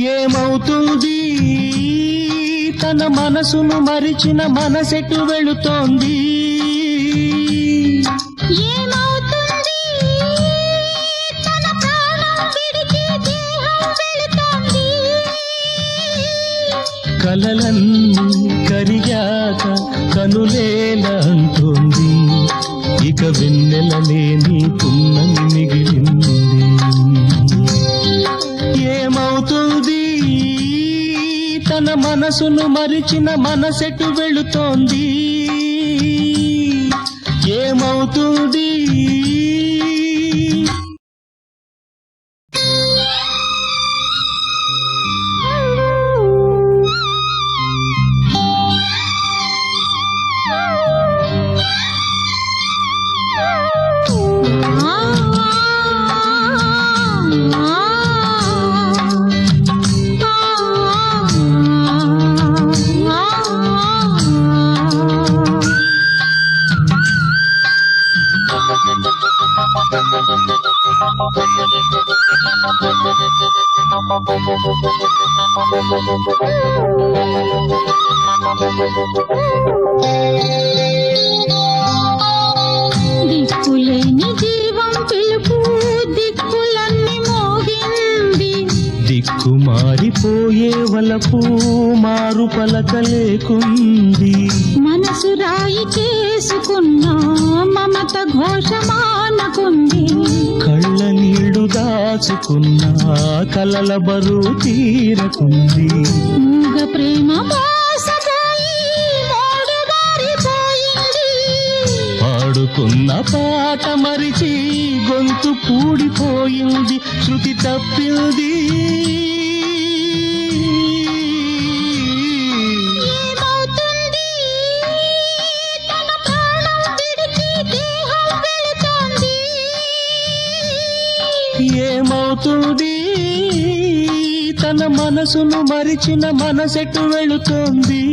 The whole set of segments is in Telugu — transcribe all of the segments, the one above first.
ఏమవుతుంది తన మనసును మరిచిన మనసెటు వెళుతోంది ఏమవుతుంది తన ప్రాణం విడిచి దేహం వెళుతోంది కలలన్నీ కరిగాక కనులేల అంటోంది ఇక వెన్నెల లేని పున్నమి మిగిలింది ఏమవుతుంది తన మనసును మరిచిన మనసెటు వెళుతోంది ఏమవుతుంది దిక్కులేని జీవం పిలుపు దిక్కులన్నీ మోగింది దిక్కు మారిపోయే వలపు మారు పలక లేకుంది మనసు రాయి చేసుకున్న మమత ఘోషమానకుంది కళ్ళ నీళ్లు దాచుకున్న కలల బరువు తీరకుంది మూగ ప్రేమ మోసపోయి మోడు మారిపోయింది పాడుకున్న పాట మరిచి గొంతు పూడిపోయింది శృతి తప్పింది ఏమవుతుంది తన ప్రాణం విడిచి దేహం వెళుతోంది ఏమవుతుంది తన మనసును మరిచిన మనసెటు వెళుతోంది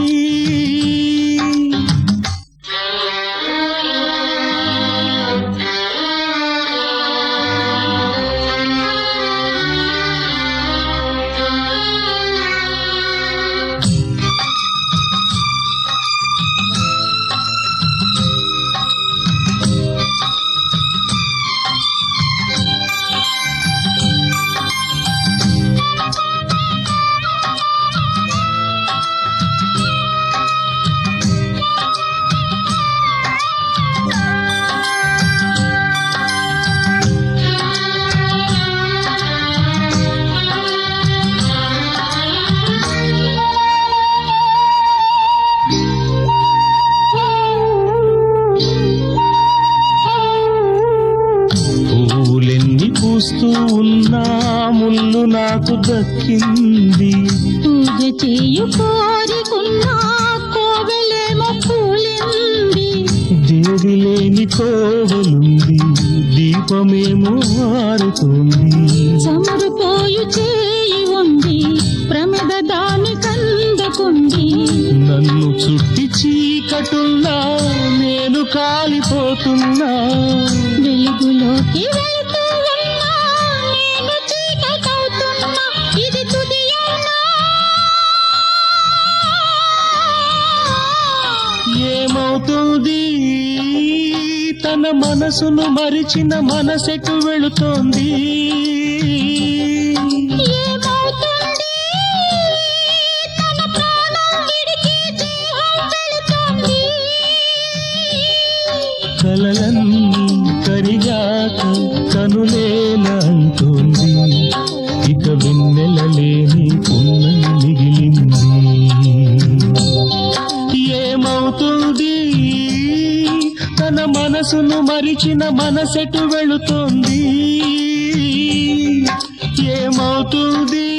పూలెన్ని పూస్తూ ఉన్నా ముళ్ళు నాకు దక్కింది పూజ చేయు కోరికున్నా కోవెలేమో కూలింది దేవి లేని కోవలుంది దీపమేమో మారుతుంది చమురుపోయు చేయి ఉంది ప్రమిద దాని కందకుంది నన్ను చుట్టి చీకటున్నా నేను కాలిపోతున్నా వెలుగులోకి వెళ్తూ ఉన్నా నేను చీకటవుతున్నా ఇది తుదియేనా ఏమవుతుంది తన మనసును మరిచిన మనసెటు వెళుతోంది ఏమవుతుంది తన ప్రాణం విడిచి దేహం వెళుతోంది కలలన్నీ కరిగాక కనులేల అంటోంది ఇక వెన్నెల లేని పున్నమి మిగిలింది ఏమవుతుంది తన మనసును మరిచిన మనసెటు వెళుతోంది ఏమవుతుంది